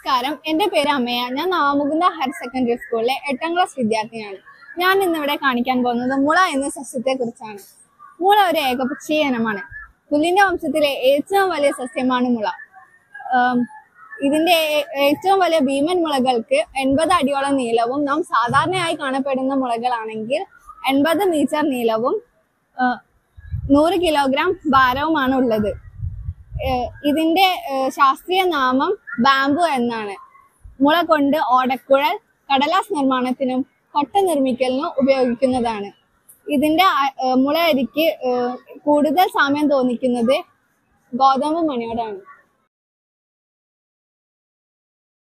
നമസ്കാരം എന്റെ പേര് അമ്മയ ഞാൻ നവമുകുന്ദ ഹയർ സെക്കൻഡറി സ്കൂളിലെ എട്ടാം ക്ലാസ് വിദ്യാർത്ഥിനിയാണ് ഞാൻ ഇന്നിവിടെ കാണിക്കാൻ പോകുന്നത് മുള എന്ന സസ്യത്തെ കുറിച്ചാണ് മുള ഒരു ഏകപക്ഷീയ ഇനമാണ് പുല്ലിന്റെ വംശത്തിലെ ഏറ്റവും വലിയ സസ്യമാണ് മുള ആം, ഇതിന്റെ ഏ- ഏറ്റവും വലിയ ഭീമൻ മുളകൾക്ക് എൺപത് അടിയോളം നീളവും നാം സാധാരണയായി കാണപ്പെടുന്ന മുളകളാണെങ്കിൽ എൺപത് മീറ്റർ നീളവും ആ, നൂറ് കിലോഗ്രാം ഭാരവുമാണ് ഉള്ളത് ഏഹ് ഇതിന്റെ ഏഹ് ശാസ്ത്രീയ നാമം ബാംബു എന്നാണ് മുള കൊണ്ട് ഓടക്കുഴൽ കടലാസ് നിർമ്മാണത്തിനും കൊട്ട നിർമ്മിക്കലിനും ഉപയോഗിക്കുന്നതാണ് ഇതിന്റെ അ- ഏഹ് മുള അരിക്ക് ഏഹ് കൂടുതൽ സാമ്യം തോന്നിക്കുന്നത് ഗോതമ്പ് മണിയോടാണ്